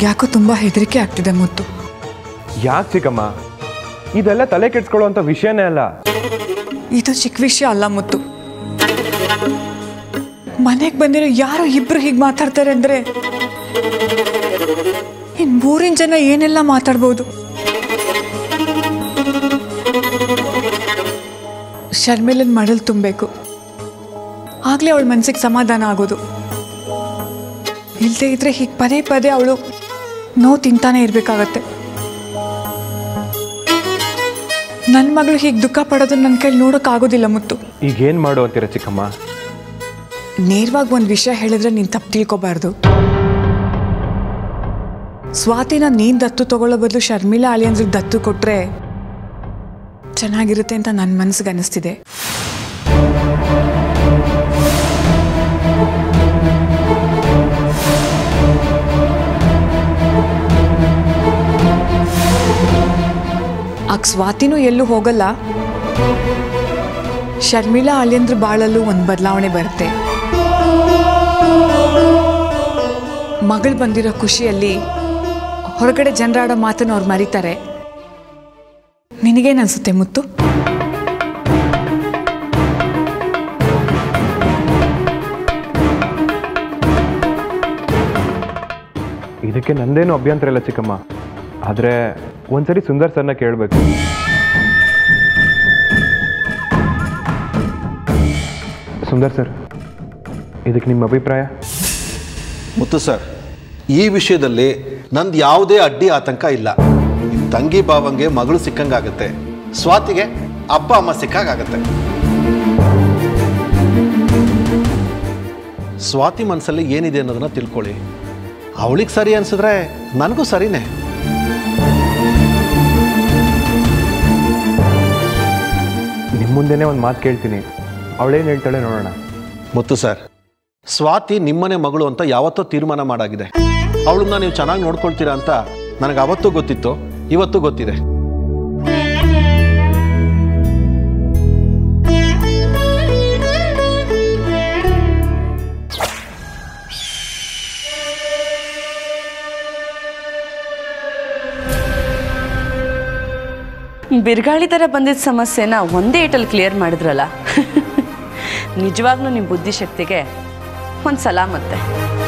ಯಾಕೋ ತುಂಬ ಹೆದರಿಕೆ ಆಗ್ತಿದೆ ಮುತ್ತು ಯಾಕೆ ಚಿಕ್ಕಮ್ಮ ಇದೆಲ್ಲ ತಲೆ ಕೆಡ್ಸ್ಕೊಳ್ಳುವಂಥ ವಿಷಯನೇ ಅಲ್ಲ ಇದು ಚಿಕ್ಕ ವಿಷಯ ಅಲ್ಲ ಮುತ್ತು ಮನೆಗೆ ಬಂದಿರೋ ಯಾರೋ ಇಬ್ರು ಹೀಗೆ ಮಾತಾಡ್ತಾರೆ ಅಂದ್ರೆ ಇನ್ ಮೂರಿನ ಜನ ಏನೆಲ್ಲ ಮಾತಾಡ್ಬೋದು ಶರ್ಮಿಲನ್ ಮಡಲ್ ತುಂಬಬೇಕು ಆಗ್ಲೇ ಅವಳ ಮನ್ಸಿಗೆ ಸಮಾಧಾನ ಆಗೋದು ಇಲ್ಲದೆ ಇದ್ರೆ ಹೀಗೆ ಪದೇ ಪದೇ ಅವಳು ನೋವು ತಿಂತಾನೆ ಇರಬೇಕಾಗತ್ತೆ ನನ್ನ ಮಗಳು ಹೀಗೆ ದುಃಖ ಪಡೋದನ್ನ ನನ್ನ ಕೈಲಿ ನೋಡೋಕ್ಕಾಗೋದಿಲ್ಲ ಮುತ್ತು ಈಗ ಏನು ಮಾಡು ಅಂತೀರ ಚಿಕ್ಕಮ್ಮ ನೇರವಾಗಿ ಒಂದು ವಿಷಯ ಹೇಳಿದ್ರೆ ನೀನು ತಪ್ಪು ತಿಳ್ಕೊಬಾರ್ದು ಸ್ವಾತಿನ ನೀನು ದತ್ತು ತಗೊಳ್ಳೋ ಬದಲು ಶರ್ಮಿಳಾ ಅಳಿಯಂದ್ರಿಗೆ ದತ್ತು ಕೊಟ್ರೆ ಚೆನ್ನಾಗಿರುತ್ತೆ ಅಂತ ನನ್ನ ಮನಸ್ಸಿಗೆ ಅನಿಸ್ತಿದೆ ಆಗ ಸ್ವಾತಿನೂ ಎಲ್ಲೂ ಹೋಗಲ್ಲ ಶರ್ಮಿಳಾ ಅಳಿಯಂದ್ರ ಬಾಳಲ್ಲೂ ಒಂದು ಬದಲಾವಣೆ ಬರುತ್ತೆ ಮಗಳು ಬಂದಿರೋ ಖುಷಿಯಲ್ಲಿ ಹೊರಗಡೆ ಜನರಾಡೋ ಮಾತನ್ನು ಅವ್ರು ಮರೀತಾರೆ ನಿನಗೇನು ಅನ್ಸುತ್ತೆ ಮುತ್ತು ಇದಕ್ಕೆ ನಂದೇನು ಅಭ್ಯಂತರ ಇಲ್ಲ ಚಿಕ್ಕಮ್ಮ ಆದರೆ ಒಂದ್ಸರಿ ಸುಂದರ್ ಸರ್ನ ಕೇಳಬೇಕು ಸುಂದರ್ ಸರ್ ಇದಕ್ಕೆ ನಿಮ್ಮ ಅಭಿಪ್ರಾಯ ಮುತ್ತು ಸರ್ ಈ ವಿಷಯದಲ್ಲಿ ನಂದು ಯಾವುದೇ ಅಡ್ಡಿ ಆತಂಕ ಇಲ್ಲ ನಿಮ್ ತಂಗಿ ಭಾವಂಗೆ ಮಗಳು ಸಿಕ್ಕಂಗಾಗತ್ತೆ ಸ್ವಾತಿಗೆ ಅಪ್ಪ ಅಮ್ಮ ಸಿಕ್ಕಾಗತ್ತೆ ಸ್ವಾತಿ ಮನಸ್ಸಲ್ಲಿ ಏನಿದೆ ಅನ್ನೋದನ್ನ ತಿಳ್ಕೊಳ್ಳಿ ಅವಳಿಗೆ ಸರಿ ಅನ್ಸಿದ್ರೆ ನನಗೂ ಸರಿನೇ ನಿಮ್ಮ ಮುಂದೆನೇ ಒಂದು ಮಾತು ಕೇಳ್ತೀನಿ ಅವಳೇನು ಹೇಳ್ತಾಳೆ ನೋಡೋಣ ಮುತ್ತು ಸರ್ ಸ್ವಾತಿ ನಿಮ್ಮನೆ ಮಗಳು ಅಂತ ಯಾವತ್ತೋ ತೀರ್ಮಾನ ಮಾಡಾಗಿದೆ ಅವಳನ್ನ ನೀವು ಚೆನ್ನಾಗಿ ನೋಡ್ಕೊಳ್ತೀರಾ ಅಂತ ನನಗೆ ಅವತ್ತೂ ಗೊತ್ತಿತ್ತು ಇವತ್ತು ಗೊತ್ತಿದೆ ಬಿರುಗಾಳಿ ಥರ ಬಂದಿದ್ದ ಸಮಸ್ಯೆನ ಒಂದೇ ಏಟಲ್ಲಿ ಕ್ಲಿಯರ್ ಮಾಡಿದ್ರಲ್ಲ ನಿಜವಾಗ್ಲೂ ನಿಮ್ಮ ಬುದ್ಧಿಶಕ್ತಿಗೆ ಒಂದು ಸಲ ಮತ್ತೆ